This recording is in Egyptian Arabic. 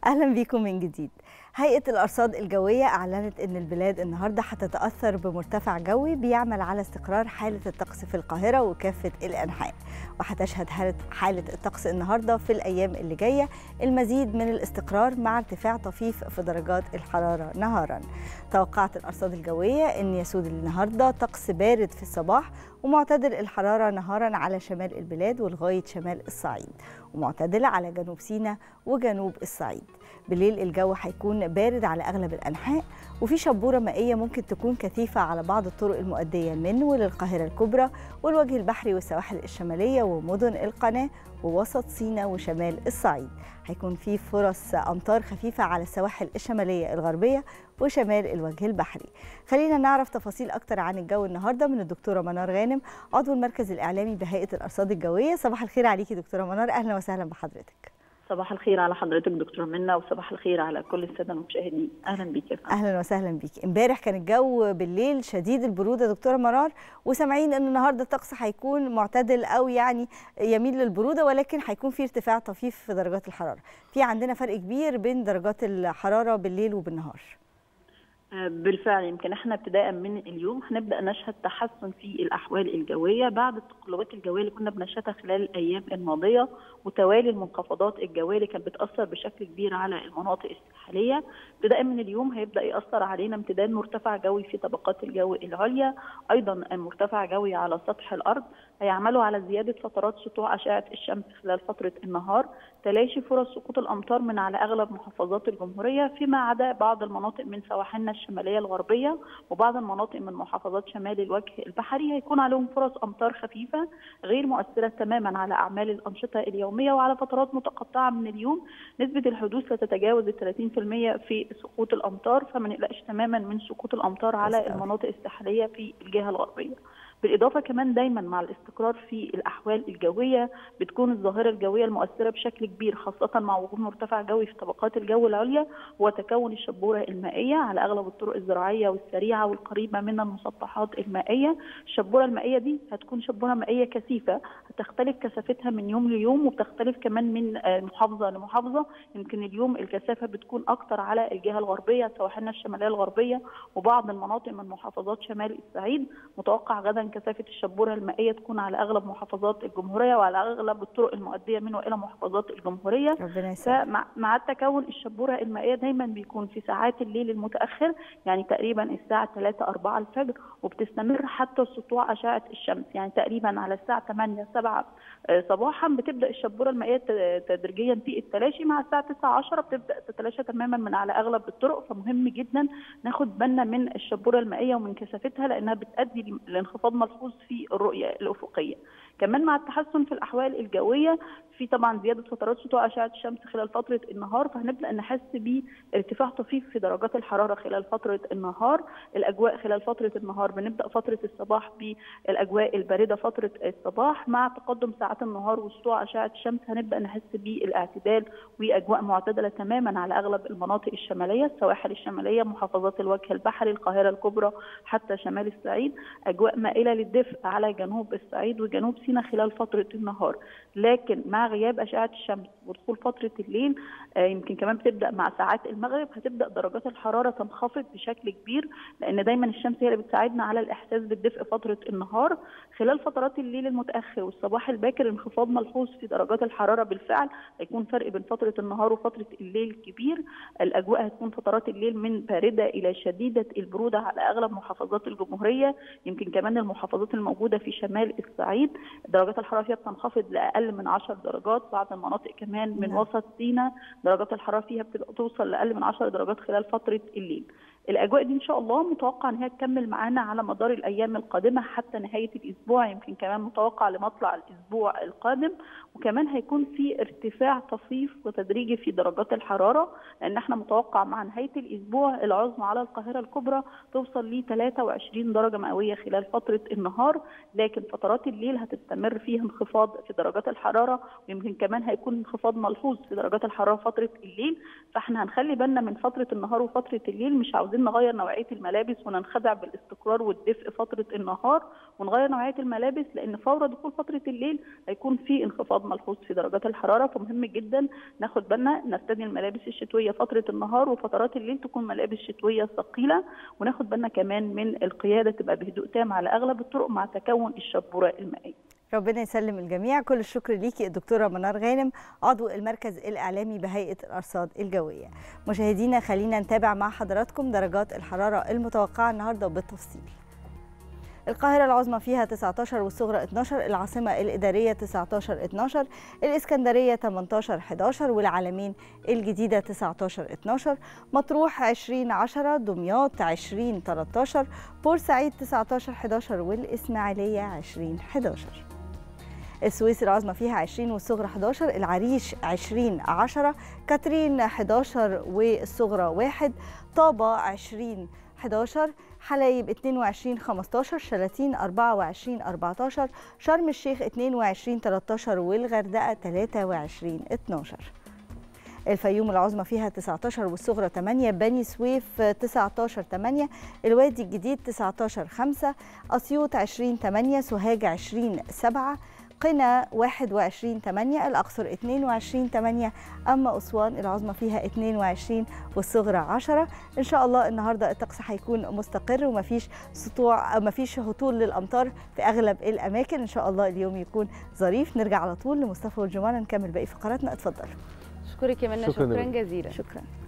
اهلا بيكم من جديد هيئه الارصاد الجويه اعلنت ان البلاد النهارده هتتاثر بمرتفع جوي بيعمل على استقرار حاله الطقس في القاهره وكافه الانحاء وهتشهد حاله الطقس النهارده في الايام اللي جايه المزيد من الاستقرار مع ارتفاع طفيف في درجات الحراره نهارا توقعت الارصاد الجويه ان يسود النهارده طقس بارد في الصباح ومعتدل الحراره نهارا على شمال البلاد ولغايه شمال الصعيد ومعتدله على جنوب سيناء وجنوب الصعيد بالليل الجو هيكون بارد على اغلب الانحاء وفي شبوره مائيه ممكن تكون كثيفه على بعض الطرق المؤديه من وللقاهره الكبرى والوجه البحري والسواحل الشماليه ومدن القناه ووسط سيناء وشمال الصعيد هيكون في فرص امطار خفيفه على السواحل الشماليه الغربيه وشمال الوجه البحري خلينا نعرف تفاصيل اكتر عن الجو النهارده من الدكتوره منار غانم عضو المركز الاعلامي بهيئه الارصاد الجويه صباح الخير عليكي دكتوره منار اهلا وسهلا بحضرتك صباح الخير على حضرتك دكتوره منى وصباح الخير على كل الساده المشاهدين اهلا بيك يا اهلا وسهلا بيك امبارح كان الجو بالليل شديد البروده دكتوره مرار وسامعين ان النهارده الطقس هيكون معتدل او يعني يميل للبروده ولكن هيكون في ارتفاع طفيف في درجات الحراره في عندنا فرق كبير بين درجات الحراره بالليل وبالنهار بالفعل يمكن احنا ابتداء من اليوم هنبدا نشهد تحسن في الاحوال الجويه بعد التقلبات الجويه اللي كنا بنشهدها خلال الايام الماضيه وتوالي المنخفضات الجويه اللي كانت بتاثر بشكل كبير على المناطق الساحليه ابتداء من اليوم هيبدا ياثر علينا امتداد مرتفع جوي في طبقات الجو العليا ايضا مرتفع جوي على سطح الارض هيعملوا على زياده فترات سطوع اشعه الشمس خلال فتره النهار تلاشي فرص سقوط الامطار من على اغلب محافظات الجمهوريه فيما عدا بعض المناطق من سواحلنا الشماليه الغربيه وبعض المناطق من محافظات شمال الوجه البحري هيكون عليهم فرص امطار خفيفه غير مؤثره تماما على اعمال الانشطه اليوميه وعلى فترات متقطعه من اليوم نسبه الحدوث لا تتجاوز ال 30% في سقوط الامطار فما نقلقش تماما من سقوط الامطار على المناطق الساحليه في الجهه الغربيه بالاضافه كمان دايما مع الاستقرار في الاحوال الجويه بتكون الظاهره الجويه المؤثره بشكل كبير خاصه مع وجود مرتفع جوي في طبقات الجو العليا وتكون الشبوره المائيه على اغلب الطرق الزراعيه والسريعه والقريبه من المسطحات المائيه الشبوره المائيه دي هتكون شبوره مائيه كثيفه هتختلف كثافتها من يوم ليوم وبتختلف كمان من محافظه لمحافظه يمكن اليوم الكثافه بتكون اكثر على الجهه الغربيه سواحلنا الشماليه الغربيه وبعض المناطق من محافظات شمال الصعيد متوقع غدا كثافه الشبوره المائيه تكون على اغلب محافظات الجمهوريه وعلى اغلب الطرق المؤديه من والى محافظات الجمهوريه فمع مع التكون الشبوره المائيه دايما بيكون في ساعات الليل المتاخر يعني تقريبا الساعه 3 4 الفجر وبتستمر حتى سطوع اشعه الشمس يعني تقريبا على الساعه 8 7 صباحا بتبدا الشبوره المائيه تدريجيا في التلاشي مع الساعه 9 10 بتبدا تتلاشى تماما من على اغلب الطرق فمهم جدا ناخد بالنا من الشبوره المائيه ومن كثافتها لانها بتؤدي لانخفاض ملحوظ في الرؤيه الافقيه كمان مع التحسن في الاحوال الجويه في طبعا زياده فترات سطوع اشعه الشمس خلال فتره النهار فهنبدا نحس بارتفاع طفيف في درجات الحراره خلال فتره النهار الاجواء خلال فتره النهار بنبدا فتره الصباح بالاجواء البارده فتره الصباح مع تقدم ساعات النهار وسطوع اشعه الشمس هنبدا نحس بالاعتدال واجواء معتدله تماما على اغلب المناطق الشماليه السواحل الشماليه محافظات الوجه البحري القاهره الكبرى حتى شمال الصعيد اجواء مائله للدفء على جنوب الصعيد وجنوب سيناء خلال فتره النهار لكن مع غياب اشعه الشمس ودخول فتره الليل آه يمكن كمان بتبدا مع ساعات المغرب هتبدا درجات الحراره تنخفض بشكل كبير لان دايما الشمس هي اللي بتساعدنا على الاحساس بالدفء فتره النهار خلال فترات الليل المتاخر والصباح الباكر انخفاض ملحوظ في درجات الحراره بالفعل هيكون فرق بين فتره النهار وفتره الليل كبير الاجواء هتكون فترات الليل من بارده الى شديده البروده على اغلب محافظات الجمهوريه يمكن كمان المحافظات الموجوده في شمال الصعيد درجات الحراره فيها بتنخفض لاقل من 10 درجات بعض المناطق كمان من نعم. وسط سيناء درجات الحراره فيها بتبقى توصل لاقل من 10 درجات خلال فتره الليل الاجواء دي ان شاء الله متوقع ان هي تكمل معانا على مدار الايام القادمه حتى نهايه الاسبوع يمكن كمان متوقع لمطلع الاسبوع القادم وكمان هيكون في ارتفاع طفيف وتدريجي في درجات الحراره لان احنا متوقع مع نهايه الاسبوع العظمى على القاهره الكبرى توصل ل 23 درجه مئويه خلال فتره النهار لكن فترات الليل هتستمر فيها انخفاض في درجات الحراره ويمكن كمان هيكون انخفاض ملحوظ في درجات الحراره فتره الليل فاحنا هنخلي بالنا من فتره النهار وفتره الليل مش عاوزين عاوزين نغير نوعيه الملابس وننخدع بالاستقرار والدفء فتره النهار ونغير نوعيه الملابس لان فور دخول فتره الليل هيكون في انخفاض ملحوظ في درجات الحراره فمهم جدا ناخد بالنا نرتدي الملابس الشتويه فتره النهار وفترات الليل تكون ملابس شتويه ثقيله وناخد بالنا كمان من القياده تبقى بهدوء تام على اغلب الطرق مع تكون الشبوره المائيه ربنا يسلم الجميع كل الشكر ليكي الدكتورة منار غانم عضو المركز الإعلامي بهيئة الأرصاد الجوية مشاهدينا خلينا نتابع مع حضراتكم درجات الحرارة المتوقعة النهاردة بالتفصيل القاهرة العظمى فيها 19 والصغرى 12 العاصمة الإدارية 19 12 الإسكندرية 18 11 والعالمين الجديدة 19 12 مطروح 20 10 دمياط 20 13 بورسعيد 19 11 والإسماعيلية 20 11 السويس العظمى فيها 20 والصغرى 11 العريش 20 10 كاترين 11 والصغرى 1 طابة 20 11 حلايب 22 15 شلاتين 24 14 شرم الشيخ 22 13 والغردقة 23 12 الفيوم العظمى فيها 19 والصغرى 8 بني سويف 19 8 الوادي الجديد 19 5 أسيوط 20 8 سوهاج 20 7 قنا 21 8 الأقصر 22 8 أما أسوان العظمى فيها 22 والصغرى 10 إن شاء الله النهاردة الطقس هيكون مستقر ومفيش سطوع مفيش هطول للأمطار في أغلب الأماكن إن شاء الله اليوم يكون ظريف نرجع على طول لمصطفى والجمانة نكمل باقي فقراتنا اتفضلوا اشكرك يا منى شكراً شكرا لك. جزيلا شكرا